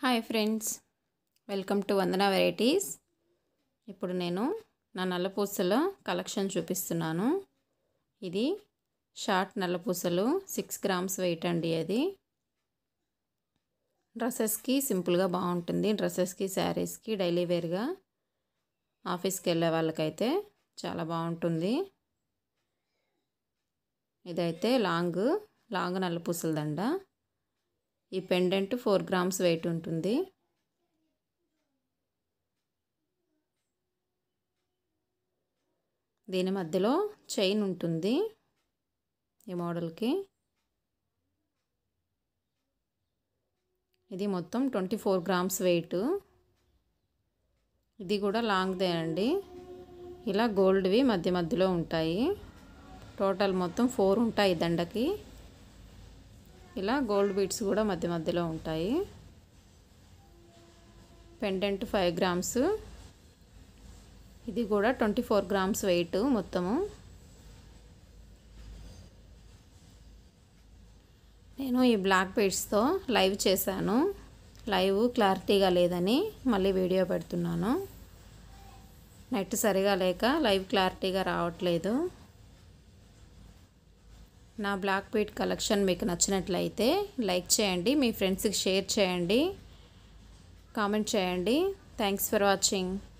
hi friends welcome to Vandana varieties ఇప్పుడు నేను నా నల్లపూసల కలెక్షన్ చూపిస్తున్నాను ఇది షార్ట్ నల్లపూసలు సిక్స్ గ్రామ్స్ వెయిట్ అండి అది డ్రెస్సెస్కి సింపుల్గా బాగుంటుంది డ్రెస్సెస్కి శారీస్కి డైలీ వేర్గా ఆఫీస్కి వెళ్ళే వాళ్ళకైతే చాలా బాగుంటుంది ఇదైతే లాంగ్ లాంగ్ నల్లపూసల దండ ఈ పెండెంట్ ఫోర్ గ్రామ్స్ వెయిట్ ఉంటుంది దీని మధ్యలో చైన్ ఉంటుంది ఈ మోడల్కి ఇది మొత్తం ట్వంటీ ఫోర్ గ్రామ్స్ వెయిట్ ఇది కూడా లాంగ్దే అండి ఇలా గోల్డ్వి మధ్య మధ్యలో ఉంటాయి టోటల్ మొత్తం ఫోర్ ఉంటాయి దండకి ఇలా గోల్డ్ బీడ్స్ కూడా మధ్య మధ్యలో ఉంటాయి పెండెంట్ ఫైవ్ గ్రామ్స్ ఇది కూడా ట్వంటీ ఫోర్ గ్రామ్స్ వెయిట్ మొత్తము నేను ఈ బ్లాక్ బీడ్స్తో లైవ్ చేశాను లైవ్ క్లారిటీగా లేదని మళ్ళీ వీడియో పెడుతున్నాను నెట్ సరిగా లేక లైవ్ క్లారిటీగా రావట్లేదు నా బ్లాక్ బీట్ కలెక్షన్ మీకు నచ్చినట్లయితే లైక్ చేయండి మీ ఫ్రెండ్స్కి షేర్ చేయండి కామెంట్ చేయండి థ్యాంక్స్ ఫర్ వాచింగ్